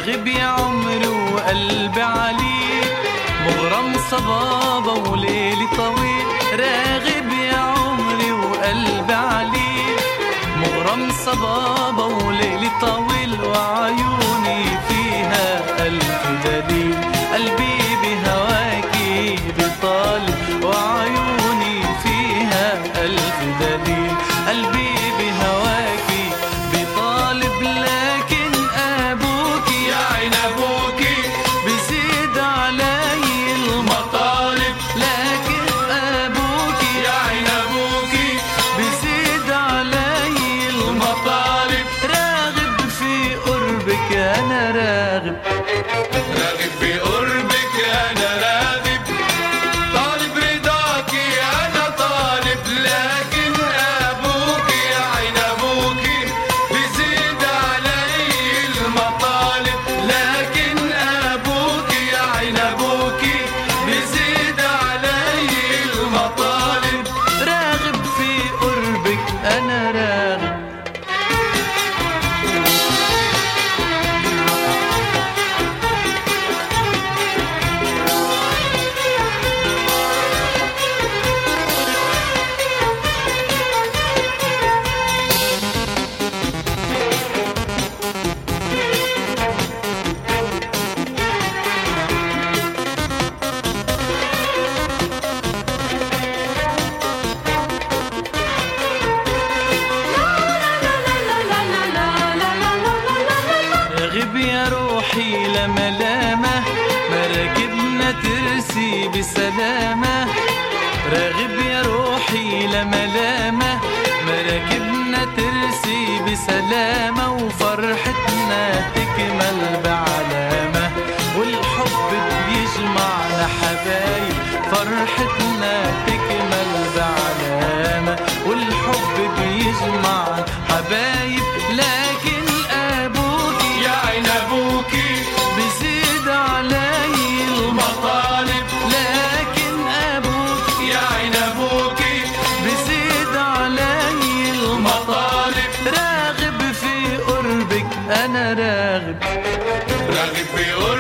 راغب يا عمري وقلبي عليك مغرم صبابة وليلي طويل راغب يا عمري وقلبي عليك مغرم صبابة وليلي طويل وعيوني فيها ألف دليل قلبي بهواكي بطالب وعيوني فيها ألف دليل قلبي بهواكي بطالب لكن أبوكي يا عين ابوكي بزيد علي المطالب لكن أبوكي يا عين ابوكي بزيد علي المطالب راغب في قربك أنا راغب راغب في قربك انا راغب طالب رضاكي انا طالب لكن ابوكي يا عين ابوكي بيزيد علي المطالب لكن ابوكي يا عين ابوكي بيزيد علي المطالب راغب في قربك أنا راغب راغب يا روحي لملامة مراكبنا ترسي بسلامة راغب يا روحي لملامة مراكبنا ترسي بسلامة وفرحتنا تكمل بعلامة والحب بيجمعنا حبايب فرحتنا تكمل بعلامة والحب بيجمعنا حبايب لكن أبوكي يا عين ابوكي بزيد علي المطالب لكن أبوك يا عين ابوكي بزيد علي المطالب راغب في قربك أنا راغب راغب في